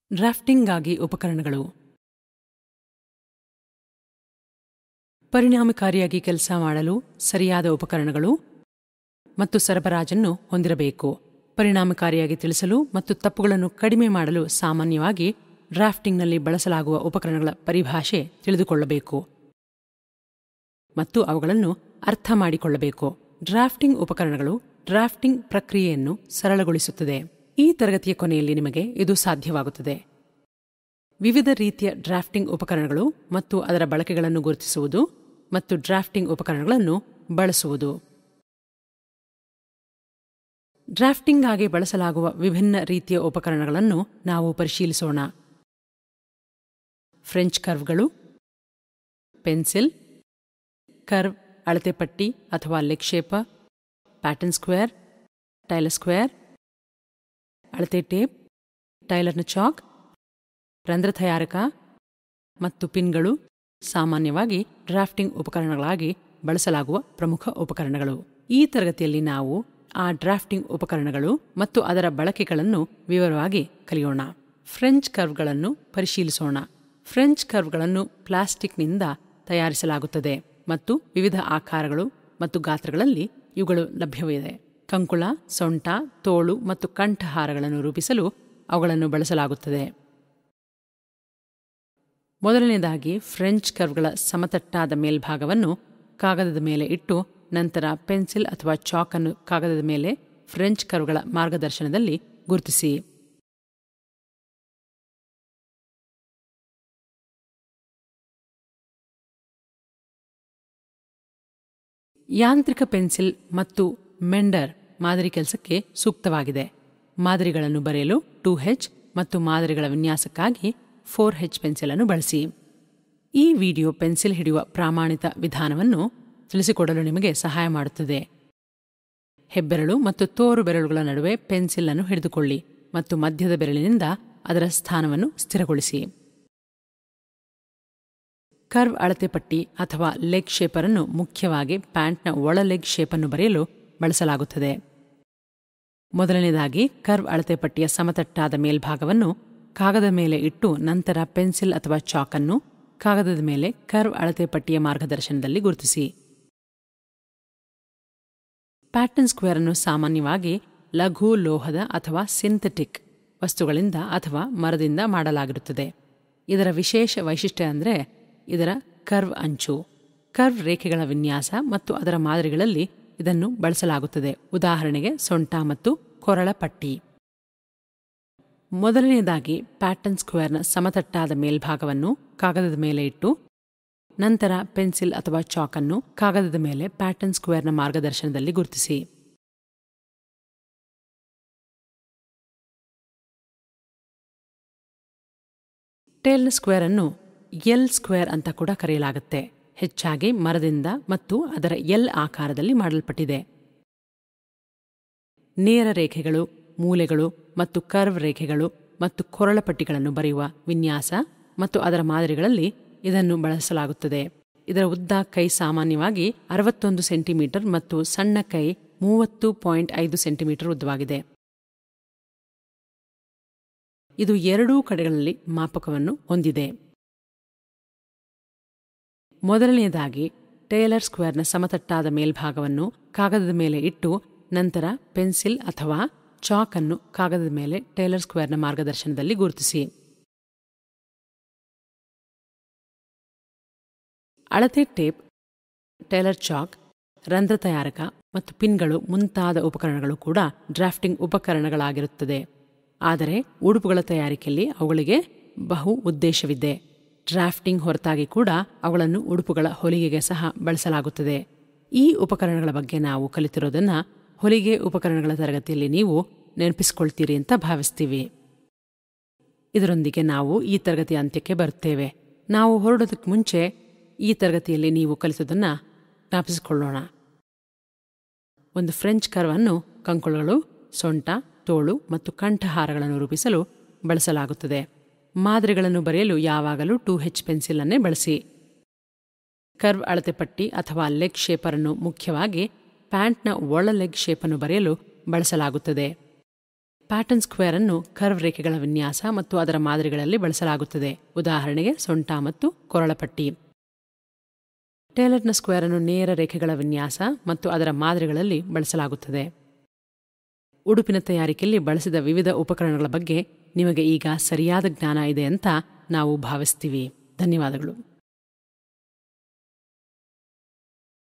ಡ್ರಾಫ್ಟಿಂಗ್ಗಾಗಿ ಉಪಕರಣಗಳು ಪರಿಣಾಮಕಾರಿಯಾಗಿ ಕೆಲಸ ಮಾಡಲು ಸರಿಯಾದ ಉಪಕರಣಗಳು ಮತ್ತು ಸರಬರಾಜನ್ನು ಹೊಂದಿರಬೇಕು ಪರಿಣಾಮಕಾರಿಯಾಗಿ ತಿಳಿಸಲು ಮತ್ತು ತಪ್ಪುಗಳನ್ನು ಕಡಿಮೆ ಮಾಡಲು ಸಾಮಾನ್ಯವಾಗಿ ಡ್ರಾಫ್ಟಿಂಗ್ನಲ್ಲಿ ಬಳಸಲಾಗುವ ಉಪಕರಣಗಳ ಪರಿಭಾಷೆ ತಿಳಿದುಕೊಳ್ಳಬೇಕು ಮತ್ತು ಅವುಗಳನ್ನು ಅರ್ಥ ಮಾಡಿಕೊಳ್ಳಬೇಕು ಡ್ರಾಫ್ಟಿಂಗ್ ಉಪಕರಣಗಳು ಡ್ರಾಫ್ಟಿಂಗ್ ಪ್ರಕ್ರಿಯೆಯನ್ನು ಸರಳಗೊಳಿಸುತ್ತದೆ ಈ ತರಗತಿಯ ಕೊನೆಯಲ್ಲಿ ನಿಮಗೆ ಇದು ಸಾಧ್ಯವಾಗುತ್ತದೆ ವಿವಿಧ ರೀತಿಯ ಡ್ರಾಫ್ಟಿಂಗ್ ಉಪಕರಣಗಳು ಮತ್ತು ಅದರ ಬಳಕೆಗಳನ್ನು ಗುರುತಿಸುವುದು ಮತ್ತು ಡ್ರಾಫ್ಟಿಂಗ್ ಉಪಕರಣಗಳನ್ನು ಬಳಸುವುದು ಡ್ರಾಫ್ಟಿಂಗ್ಗಾಗಿ ಬಳಸಲಾಗುವ ವಿಭಿನ್ನ ರೀತಿಯ ಉಪಕರಣಗಳನ್ನು ನಾವು ಪರಿಶೀಲಿಸೋಣ ಫ್ರೆಂಚ್ ಕರ್ವ್ಗಳು ಪೆನ್ಸಿಲ್ ಕರ್ವ್ ಅಳತೆ ಪಟ್ಟಿ ಅಥವಾ leg shape pattern square tailor square ಅಳತೆ ಟೇಪ್ ಟೈಲರ್ನ ಚಾಕ್ ರಂಧ್ರ ತಯಾರಕ ಮತ್ತು ಪಿನ್ಗಳು ಸಾಮಾನ್ಯವಾಗಿ ಡ್ರಾಫ್ಟಿಂಗ್ ಉಪಕರಣಗಳಾಗಿ ಬಳಸಲಾಗುವ ಪ್ರಮುಖ ಉಪಕರಣಗಳು ಈ ತರಗತಿಯಲ್ಲಿ ನಾವು ಆ ಡ್ರಾಫ್ಟಿಂಗ್ ಉಪಕರಣಗಳು ಮತ್ತು ಅದರ ಬಳಕೆಗಳನ್ನು ವಿವರವಾಗಿ ಕಲಿಯೋಣ ಫ್ರೆಂಚ್ ಕರ್ವ್ಗಳನ್ನು ಪರಿಶೀಲಿಸೋಣ ಫ್ರೆಂಚ್ ಕರ್ವ್ಗಳನ್ನು ಪ್ಲಾಸ್ಟಿಕ್ನಿಂದ ತಯಾರಿಸಲಾಗುತ್ತದೆ ಮತ್ತು ವಿವಿಧ ಆಕಾರಗಳು ಮತ್ತು ಗಾತ್ರಗಳಲ್ಲಿ ಇವುಗಳು ಲಭ್ಯವಿದೆ ಕಂಕುಳ ಸೊಂಟ ತೋಳು ಮತ್ತು ಕಂಠಹಾರಗಳನ್ನು ರೂಪಿಸಲು ಅವುಗಳನ್ನು ಬಳಸಲಾಗುತ್ತದೆ ಮೊದಲನೇದಾಗಿ ಫ್ರೆಂಚ್ ಕರ್ವ್ಗಳ ಸಮತಟ್ಟಾದ ಮೇಲ್ಭಾಗವನ್ನು ಕಾಗದದ ಮೇಲೆ ಇಟ್ಟು ನಂತರ ಪೆನ್ಸಿಲ್ ಅಥವಾ ಚಾಕ್ ಅನ್ನು ಕಾಗದದ ಮೇಲೆ ಫ್ರೆಂಚ್ ಕರ್ವ್ಗಳ ಮಾರ್ಗದರ್ಶನದಲ್ಲಿ ಗುರುತಿಸಿ ಯಾಂತ್ರಿಕ ಪೆನ್ಸಿಲ್ ಮತ್ತು ಮೆಂಡರ್ ಮಾದರಿ ಕೆಲಸಕ್ಕೆ ಸೂಕ್ತವಾಗಿದೆ ಮಾದರಿಗಳನ್ನು ಬರೆಯಲು ಟೂ ಹೆಚ್ ಮತ್ತು ಮಾದರಿಗಳ ವಿನ್ಯಾಸಕ್ಕಾಗಿ ಫೋರ್ ಹೆಚ್ ಪೆನ್ಸಿಲ್ ಅನ್ನು ಬಳಸಿ ಈ ವಿಡಿಯೋ ಪೆನ್ಸಿಲ್ ಹಿಡಿಯುವ ಪ್ರಾಮಾಣಿತ ವಿಧಾನವನ್ನು ತಿಳಿಸಿಕೊಡಲು ನಿಮಗೆ ಸಹಾಯ ಮಾಡುತ್ತದೆ ಹೆಬ್ಬೆರಳು ಮತ್ತು ತೋರು ಬೆರಳುಗಳ ನಡುವೆ ಪೆನ್ಸಿಲ್ ಅನ್ನು ಹಿಡಿದುಕೊಳ್ಳಿ ಮತ್ತು ಮಧ್ಯದ ಬೆರಳಿನಿಂದ ಅದರ ಸ್ಥಾನವನ್ನು ಸ್ಥಿರಗೊಳಿಸಿ ಕರ್ವ್ ಅಳತೆ ಪಟ್ಟಿ ಅಥವಾ ಲೆಗ್ ಶೇಪರನ್ನು ಮುಖ್ಯವಾಗಿ ಪ್ಯಾಂಟ್ನ ಒಳ ಲೆಗ್ ಶೇಪನ್ನು ಬರೆಯಲು ಬಳಸಲಾಗುತ್ತದೆ ಮೊದಲನೇದಾಗಿ ಕರ್ವ್ ಅಳತೆ ಪಟ್ಟಿಯ ಸಮತಟ್ಟಾದ ಮೇಲ್ಭಾಗವನ್ನು ಕಾಗದ ಮೇಲೆ ಇಟ್ಟು ನಂತರ ಪೆನ್ಸಿಲ್ ಅಥವಾ ಚಾಕನ್ನು ಕಾಗದದ ಮೇಲೆ ಕರ್ವ್ ಅಳತೆ ಪಟ್ಟಿಯ ಮಾರ್ಗದರ್ಶನದಲ್ಲಿ ಗುರುತಿಸಿ ಪ್ಯಾಟರ್ನ್ ಸ್ಕ್ವೇರ್ ಅನ್ನು ಸಾಮಾನ್ಯವಾಗಿ ಲಘು ಲೋಹದ ಅಥವಾ ಸಿಂಥೆಟಿಕ್ ವಸ್ತುಗಳಿಂದ ಅಥವಾ ಮರದಿಂದ ಮಾಡಲಾಗಿರುತ್ತದೆ ಇದರ ವಿಶೇಷ ವೈಶಿಷ್ಟ್ಯ ಅಂದರೆ ಇದರ ಕರ್ವ್ ಅಂಚು ಕರ್ವ್ ರೇಖೆಗಳ ವಿನ್ಯಾಸ ಮತ್ತು ಅದರ ಮಾದರಿಗಳಲ್ಲಿ ಇದನ್ನು ಬಳಸಲಾಗುತ್ತದೆ ಉದಾಹರಣೆಗೆ ಸೊಂಟ ಮತ್ತು ಕೊರಳ ಪಟ್ಟಿ ಮೊದಲನೆಯದಾಗಿ ಪ್ಯಾಟರ್ನ್ ಸ್ಕ್ವೇರ್ನ ಸಮತಟ್ಟಾದ ಮೇಲ್ಭಾಗವನ್ನು ಕಾಗದದ ಮೇಲೆ ಇಟ್ಟು ನಂತರ ಪೆನ್ಸಿಲ್ ಅಥವಾ ಚಾಕನ್ನು ಕಾಗದದ ಮೇಲೆ ಪ್ಯಾಟರ್ನ್ ಸ್ಕ್ವೇರ್ನ ಮಾರ್ಗದರ್ಶನದಲ್ಲಿ ಗುರುತಿಸಿ ಟೇಲ್ನ ಸ್ಕ್ವೇರ್ ಅನ್ನು ಎಲ್ ಸ್ಕ್ವೇರ್ ಅಂತ ಕೂಡ ಕರೆಯಲಾಗುತ್ತೆ ಹೆಚ್ಚಾಗಿ ಮರದಿಂದ ಮತ್ತು ಅದರ ಎಲ್ ಆಕಾರದಲ್ಲಿ ಮಾಡಲ್ಪಟ್ಟಿದೆ ನೇರ ರೇಖೆಗಳು ಮೂಲೆಗಳು ಮತ್ತು ಕರ್ವ್ ರೇಖೆಗಳು ಮತ್ತು ಕೊರಳಪಟ್ಟಿಗಳನ್ನು ಬರೆಯುವ ವಿನ್ಯಾಸ ಮತ್ತು ಅದರ ಮಾದರಿಗಳಲ್ಲಿ ಇದನ್ನು ಬಳಸಲಾಗುತ್ತದೆ ಇದರ ಉದ್ದ ಕೈ ಸಾಮಾನ್ಯವಾಗಿ ಅರವತ್ತೊಂದು ಸೆಂಟಿಮೀಟರ್ ಮತ್ತು ಸಣ್ಣ ಕೈ ಮೂವತ್ತು ಪಾಯಿಂಟ್ ಐದು ಸೆಂಟಿಮೀಟರ್ ಉದ್ದವಾಗಿದೆ ಇದು ಎರಡೂ ಕಡೆಗಳಲ್ಲಿ ಮಾಪಕವನ್ನು ಹೊಂದಿದೆ ಮೊದಲನೆಯದಾಗಿ ಟೇಲರ್ ಸ್ಕ್ವೇರ್ನ ಸಮತಟ್ಟಾದ ಮೇಲ್ಭಾಗವನ್ನು ಕಾಗದದ ಮೇಲೆ ಇಟ್ಟು ನಂತರ ಪೆನ್ಸಿಲ್ ಅಥವಾ ಚಾಕ್ ಅನ್ನು ಕಾಗದದ ಮೇಲೆ ಟೇಲರ್ ಸ್ಕ್ವೇರ್ನ ಮಾರ್ಗದರ್ಶನದಲ್ಲಿ ಗುರುತಿಸಿ ಅಳತೆ ಟೇಪ್ ಟೇಲರ್ ಚಾಕ್ ರಂಧ್ರ ತಯಾರಕ ಮತ್ತು ಪಿನ್ಗಳು ಮುಂತಾದ ಉಪಕರಣಗಳು ಕೂಡ ಡ್ರಾಫ್ಟಿಂಗ್ ಉಪಕರಣಗಳಾಗಿರುತ್ತದೆ ಆದರೆ ಉಡುಪುಗಳ ತಯಾರಿಕೆಯಲ್ಲಿ ಅವುಗಳಿಗೆ ಬಹು ಉದ್ದೇಶವಿದೆ ಡ್ರಾಫ್ಟಿಂಗ್ ಹೊರತಾಗಿ ಕೂಡ ಅವುಗಳನ್ನು ಉಡುಪುಗಳ ಹೊಲಿಗೆಗೆ ಸಹ ಬಳಸಲಾಗುತ್ತದೆ ಈ ಉಪಕರಣಗಳ ಬಗ್ಗೆ ನಾವು ಕಲಿತಿರೋದನ್ನ ಹೊಲಿಗೆ ಉಪಕರಣಗಳ ತರಗತಿಯಲ್ಲಿ ನೀವು ನೆನಪಿಸಿಕೊಳ್ತೀರಿ ಅಂತ ಭಾವಿಸ್ತೀವಿ ಇದರೊಂದಿಗೆ ನಾವು ಈ ತರಗತಿಯ ಅಂತ್ಯಕ್ಕೆ ಬರುತ್ತೇವೆ ನಾವು ಹೊರಡೋದಕ್ಕೆ ಮುಂಚೆ ಈ ತರಗತಿಯಲ್ಲಿ ನೀವು ಕಲಿತದನ್ನ ಜ್ಞಾಪಿಸಿಕೊಳ್ಳೋಣ ಒಂದು ಫ್ರೆಂಚ್ ಕರ್ವನ್ನು ಕಂಕುಳಗಳು ಸೊಂಟ ತೋಳು ಮತ್ತು ಕಂಠಹಾರಗಳನ್ನು ರೂಪಿಸಲು ಬಳಸಲಾಗುತ್ತದೆ ಮಾದರಿಗಳನ್ನು ಬರೆಯಲು ಯಾವಾಗಲೂ ಟೂ ಹೆಚ್ ಪೆನ್ಸಿಲ್ ಅನ್ನೇ ಬಳಸಿ ಕರ್ವ್ ಅಳತೆ ಪಟ್ಟಿ ಅಥವಾ ಲೆಗ್ ಶೇಪರನ್ನು ಮುಖ್ಯವಾಗಿ ಪ್ಯಾಂಟ್ನ ಒಳ ಲೆಗ್ ಶೇಪನ್ನು ಬರೆಯಲು ಬಳಸಲಾಗುತ್ತದೆ ಪ್ಯಾಟರ್ನ್ ಸ್ಕ್ವೇರ್ ಅನ್ನು ಕರ್ವ್ ರೇಖೆಗಳ ವಿನ್ಯಾಸ ಮತ್ತು ಅದರ ಮಾದರಿಗಳಲ್ಲಿ ಬಳಸಲಾಗುತ್ತದೆ ಉದಾಹರಣೆಗೆ ಸೊಂಟ ಮತ್ತು ಕೊರಳಪಟ್ಟಿ ಟೇಲರ್ನ ಸ್ಕ್ವೇರ್ ಅನ್ನು ನೇರ ರೇಖೆಗಳ ವಿನ್ಯಾಸ ಮತ್ತು ಅದರ ಮಾದರಿಗಳಲ್ಲಿ ಬಳಸಲಾಗುತ್ತದೆ ಉಡುಪಿನ ತಯಾರಿಕೆಯಲ್ಲಿ ಬಳಸಿದ ವಿವಿಧ ಉಪಕರಣಗಳ ಬಗ್ಗೆ ನಿಮಗೆ ಈಗ ಸರಿಯಾದ ಜ್ಞಾನ ಇದೆ ಅಂತ ನಾವು ಭಾವಿಸ್ತೀವಿ ಧನ್ಯವಾದಗಳು